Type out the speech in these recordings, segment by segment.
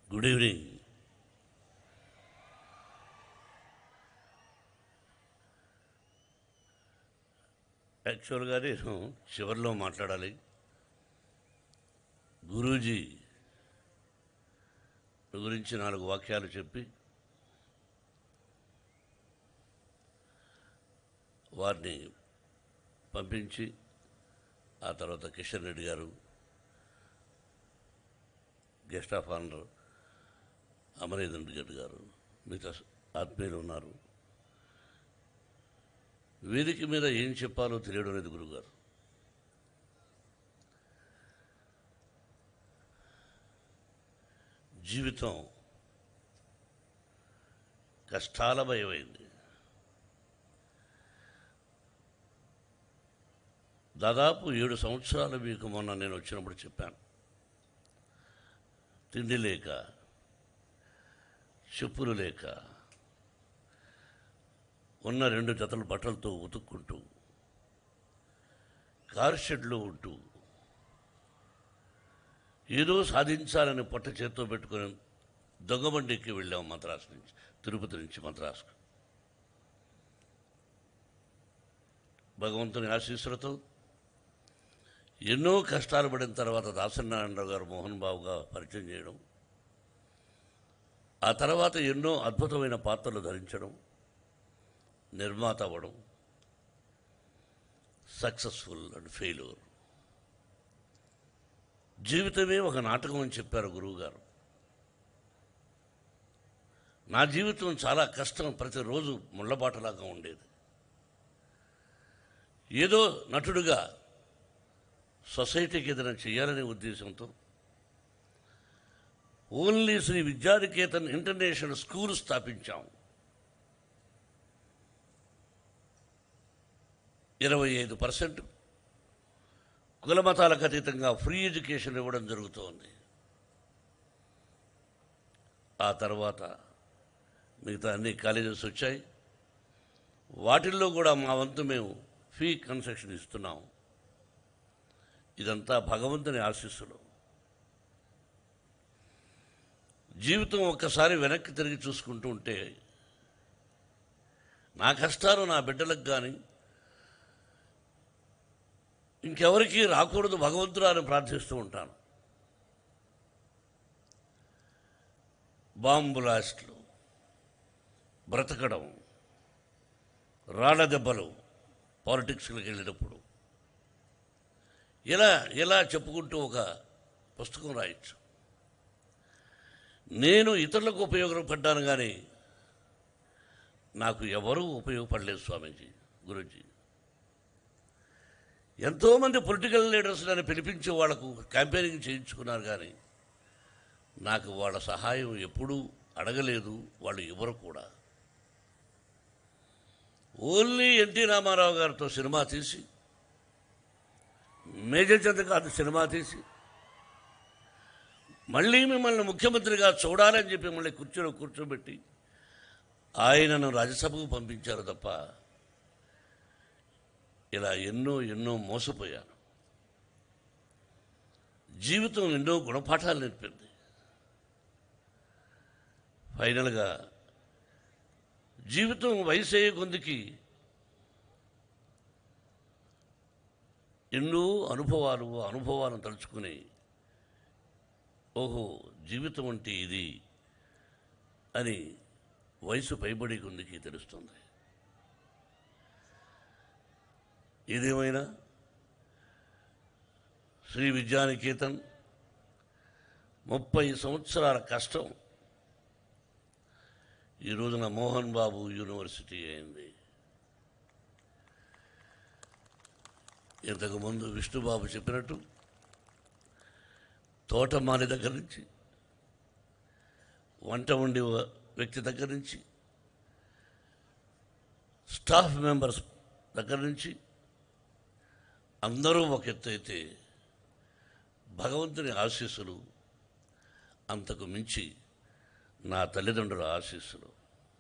good evening యాక్చువల్గా నేను చివరిలో మాట్లాడాలి గురూజీ గురించి నాలుగు వాక్యాలు చెప్పి వారిని పంపించి ఆ తర్వాత కిషన్ రెడ్డి గారు guest of honour Amarendra Reddy గారు మిగతా ఆత్మీయులు ఉన్నారు వేదిక మీద ఏం చెప్పాలో తెలియడం లేదు గురుగారు జీవితం కష్టాలమయమైంది దాదాపు ఏడు సంవత్సరాలు మీకు మొన్న నేను వచ్చినప్పుడు చెప్పాను తిండి లేక చెప్పులు లేక ఉన్న రెండు జతల బట్టలతో ఉతుక్కుంటూ కార్ షెడ్లో ఉంటూ ఏదో సాధించాలని పొట్ట చేత్తో పెట్టుకొని దొంగబండికి వెళ్ళాం మద్రాసు నుంచి తిరుపతి నుంచి మద్రాసుకు భగవంతుని ఆశీస్సులతో ఎన్నో కష్టాలు పడిన తర్వాత దాసనారాయణరావు గారు మోహన్ బాబుగా పరిచయం చేయడం ఆ తర్వాత ఎన్నో అద్భుతమైన పాత్రలు ధరించడం నిర్మాత అవ్వడం సక్సెస్ఫుల్ అండ్ ఫెయిల్యూర్ జీవితమే ఒక నాటకం అని చెప్పారు గురువుగారు నా జీవితం చాలా కష్టం ప్రతిరోజు ముళ్ళబాటలాగా ఉండేది ఏదో నటుడుగా సొసైటీకి ఏదైనా చేయాలనే ఉద్దేశంతో only Shri Vidyanikethan international school స్థాపించాం ఇరవై ఐదు పర్సెంట్ కులమతాలకు అతీతంగా ఫ్రీ ఎడ్యుకేషన్ ఇవ్వడం జరుగుతోంది ఆ తర్వాత మిగతా అన్ని కాలేజెస్ వచ్చాయి వాటిల్లో కూడా మా వంతు మేము ఫీ కన్సెషన్ ఇస్తున్నాం ఇదంతా భగవంతుని ఆశీస్సులు జీవితం ఒక్కసారి వెనక్కి తిరిగి చూసుకుంటూ ఉంటే నా కష్టాలు నా బిడ్డలకు కానీ ఇంకెవరికీ రాకూడదు భగవంతుడు అని ప్రార్థిస్తూ ఉంటాను బాంబు బ్లాస్ట్లు బ్రతకడం రాళ్ళ దెబ్బలు పాలిటిక్స్కి వెళ్ళినప్పుడు ఇలా ఇలా చెప్పుకుంటూ ఒక పుస్తకం రాయొచ్చు నేను ఇతరులకు ఉపయోగపడ్డాను కానీ నాకు ఎవరూ ఉపయోగపడలేదు స్వామీజీ గురూజీ ఎంతోమంది పొలిటికల్ లీడర్స్ నన్ను పిలిపించి వాళ్లకు క్యాంపెయినింగ్ చేయించుకున్నారు కానీ నాకు వాళ్ళ సహాయం ఎప్పుడూ అడగలేదు వాళ్ళు ఎవరు కూడా ఓన్లీ ఎన్టీ రామారావు గారితో సినిమా తీసి మేజర్ చంద్రకాంత్ సినిమా తీసి మళ్ళీ మిమ్మల్ని ముఖ్యమంత్రిగా చూడాలని చెప్పి మళ్ళీ కూర్చొని కూర్చోబెట్టి ఆయనను రాజ్యసభకు పంపించారు తప్ప ఇలా ఎన్నో ఎన్నో మోసపోయాను జీవితం ఎన్నో గుణపాఠాలు నేర్పింది ఫైనల్గా జీవితం వయసయ్యే కొందికి ఎన్నో అనుభవాలు ఆ అనుభవాలను తలుచుకుని ఓహో జీవితం అంటే ఇది అని వయసు పైబడి కొందికి తెలుస్తుంది ఏదేమైనా శ్రీ విద్యానికేతన్ ముప్పై సంవత్సరాల కష్టం ఈ రోజున మోహన్ బాబు యూనివర్సిటీ అయింది ఇంతకుముందు విష్ణుబాబు చెప్పినట్టు తోటమాలి దగ్గర నుంచి వంట వండి వ్యక్తి దగ్గర నుంచి స్టాఫ్ మెంబర్స్ దగ్గర నుంచి అందరూ ఒక ఎత్తు అయితే భగవంతుని ఆశీస్సులు అంతకు మించి నా తల్లిదండ్రుల ఆశీస్సులు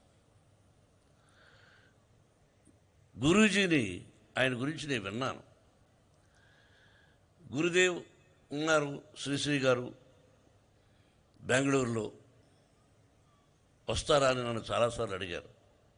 గురూజీని ఆయన గురించి నేను విన్నాను గురుదేవ్ ఉన్నారు శ్రీశ్రీ గారు బెంగళూరులో వస్తారా అని నన్ను చాలాసార్లు అడిగారు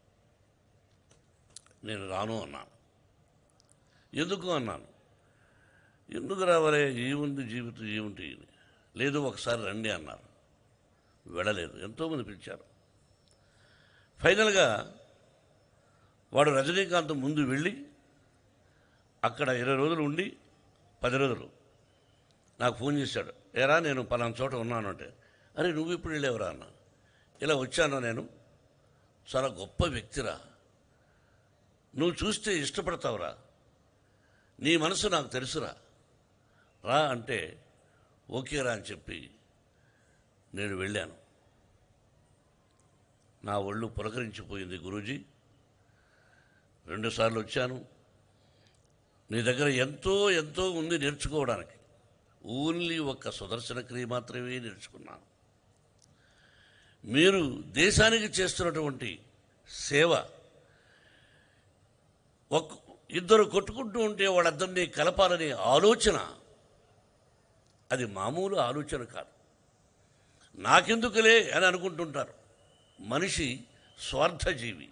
నేను రాను అన్నాను ఎందుకు అన్నాను ఎందుకు రావాలే ఏముంది జీవితం ఏముంటి లేదు ఒకసారి రండి అన్నారు వెళ్ళలేదు ఎంతోమంది పిలిచారు ఫైనల్గా వాడు రజనీకాంత్ ముందు వెళ్ళి అక్కడ ఇరవై రోజులు ఉండి పది రోజులు నాకు ఫోన్ చేశాడు ఏరా నేను పలానా చోట ఉన్నాను అంటే అరే నువ్వు ఇప్పుడు వెళ్ళేవరా అన్న ఇలా వచ్చాను నేను చాలా గొప్ప వ్యక్తిరా నువ్వు చూస్తే ఇష్టపడతావురా నీ మనసు నాకు తెలుసురా రా అంటే ఓకేరా అని చెప్పి నేను వెళ్ళాను నా ఒళ్ళు పులకరించిపోయింది గురూజీ రెండుసార్లు వచ్చాను నీ దగ్గర ఎంతో ఎంతో ఉంది నేర్చుకోవడానికి ఓన్లీ ఒక్క సుదర్శన క్రియ మాత్రమే నేర్చుకున్నాను మీరు దేశానికి చేస్తున్నటువంటి సేవ ఒక ఇద్దరు కొట్టుకుంటూ ఉంటే వాళ్ళిద్దరినీ కలపాలనే ఆలోచన అది మామూలు ఆలోచన కాదు నాకెందుకులే అని అనుకుంటుంటారు మనిషి స్వార్థజీవి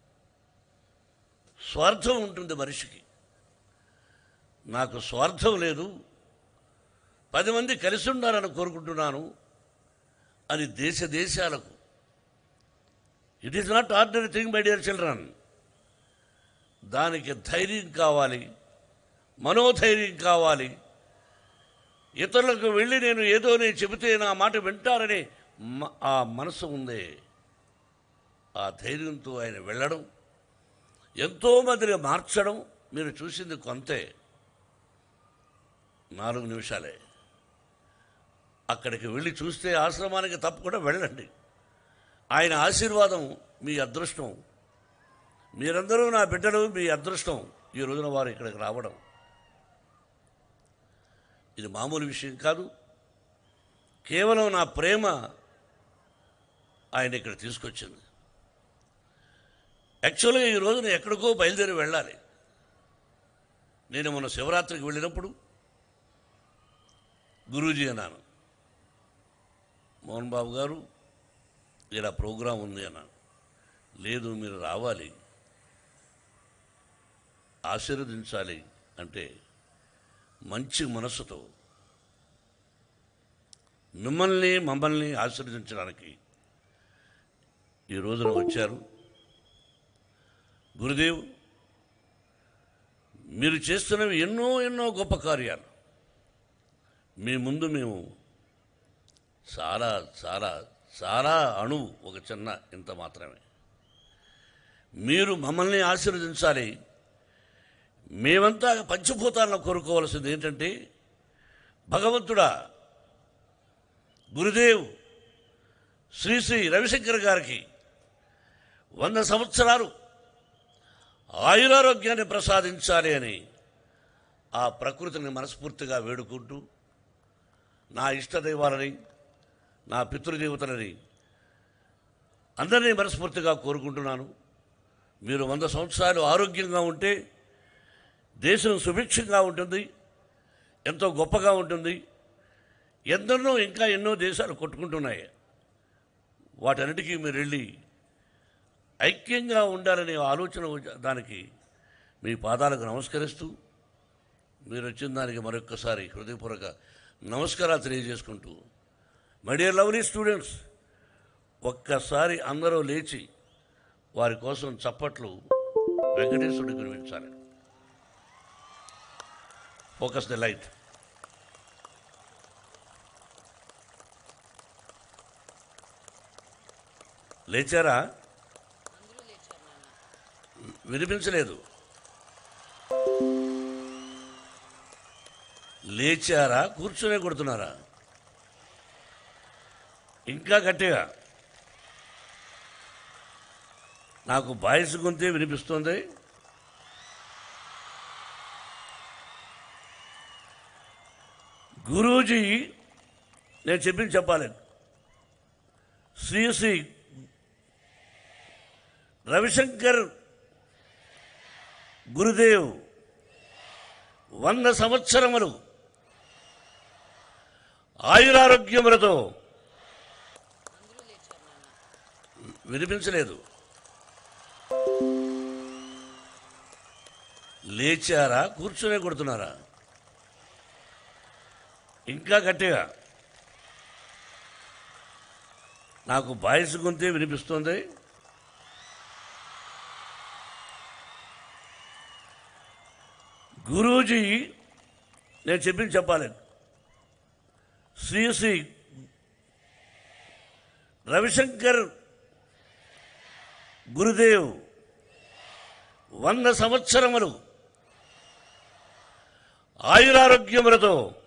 స్వార్థం ఉంటుంది మనిషికి నాకు స్వార్థం లేదు పది మంది కలిసి ఉండాలని కోరుకుంటున్నాను అని దేశ దేశాలకు it is not ordinary thing my dear children దానికి ధైర్యం కావాలి మనోధైర్యం కావాలి ఇతరులకు వెళ్ళి నేను ఏదో నేను చెబితే నా మాట వింటారని మ- ఆ మనసు ఉందే ఆ ధైర్యంతో ఆయన వెళ్ళడం ఎంతోమందిని మార్చడం మీరు చూసింది కొంతే నాలుగు నిమిషాలే అక్కడికి వెళ్ళి చూస్తే ఆశ్రమానికి తప్పకుండా వెళ్ళండి ఆయన ఆశీర్వాదం మీ అదృష్టం మీరందరూ నా బిడ్డలు మీ అదృష్టం ఈ రోజున వారు ఇక్కడికి రావడం ఇది మామూలు విషయం కాదు కేవలం నా ప్రేమ ఆయన ఇక్కడ తీసుకొచ్చింది యాక్చువల్గా ఈ రోజున ఎక్కడికో బయలుదేరి వెళ్ళాలి నేను మొన్న శివరాత్రికి వెళ్ళినప్పుడు గురూజీ అన్నాను మోహన్ బాబు గారు ఇలా ప్రోగ్రాం ఉంది అన్నాను లేదు మీరు రావాలి ఆశీర్వదించాలి అంటే మంచి మనసుతో మిమ్మల్ని మమ్మల్ని ఆశీర్వదించడానికి ఈ రోజున వచ్చారు గురుదేవ్ మీరు చేస్తున్నవి ఎన్నో ఎన్నో గొప్ప కార్యాలు మీ ముందు మేము చాలా చాలా చాలా అణువు ఒక చిన్న ఇంత మాత్రమే మీరు మమ్మల్ని ఆశీర్వదించాలి మేమంతా పంచభూతాలను కోరుకోవాల్సింది ఏంటంటే భగవంతుడా గురుదేవ్ శ్రీ శ్రీ రవిశంకర్ గారికి వంద సంవత్సరాలు ఆయురారోగ్యాన్ని ప్రసాదించాలి అని ఆ ప్రకృతిని మనస్ఫూర్తిగా వేడుకుంటూ నా ఇష్టదైవాలని నా పితృదేవతలని అందరినీ మనస్ఫూర్తిగా కోరుకుంటున్నాను మీరు వంద సంవత్సరాలు ఆరోగ్యంగా ఉంటే దేశం సుభిక్షంగా ఉంటుంది ఎంతో గొప్పగా ఉంటుంది ఎందరినో ఇంకా ఎన్నో దేశాలు కొట్టుకుంటున్నాయి వాటన్నిటికీ మీరు వెళ్ళి ఐక్యంగా ఉండాలనే ఆలోచన వచ్చ- దానికి మీ పాదాలకు నమస్కరిస్తూ మీరు వచ్చిన దానికి మరొక్కసారి హృదయపూర్వక నమస్కారాలు తెలియజేసుకుంటూ మై డియర్ లవ్లీ స్టూడెంట్స్ ఒక్కసారి అందరూ లేచి వారి కోసం చప్పట్లు వెంకటేశ్వరుడికి వినిపించాలి ఫోకస్ ద లైట్ లేచారా వినిపించలేదు లేచారా కూర్చునే కొడుతున్నారా ఇంకా గట్టిగా నాకు బాయస్ గొంతే వినిపిస్తుంది గురూజీ నేను చెప్పింది చెప్పాలి శ్రీ శ్రీ రవిశంకర్ గురుదేవ్ వంద సంవత్సరములు ఆయురారోగ్యములతో వినిపించలేదు లేచారా కూర్చునే కొడుతున్నారా ఇంకా గట్టిగా నాకు బాయసు గొంతే వినిపిస్తుంది గురూజీ నేను చెప్పింది చెప్పాలి శ్రీ శ్రీ రవిశంకర్ గురుదేవ్ వంద సంవత్సరములు ఆయురారోగ్యములతో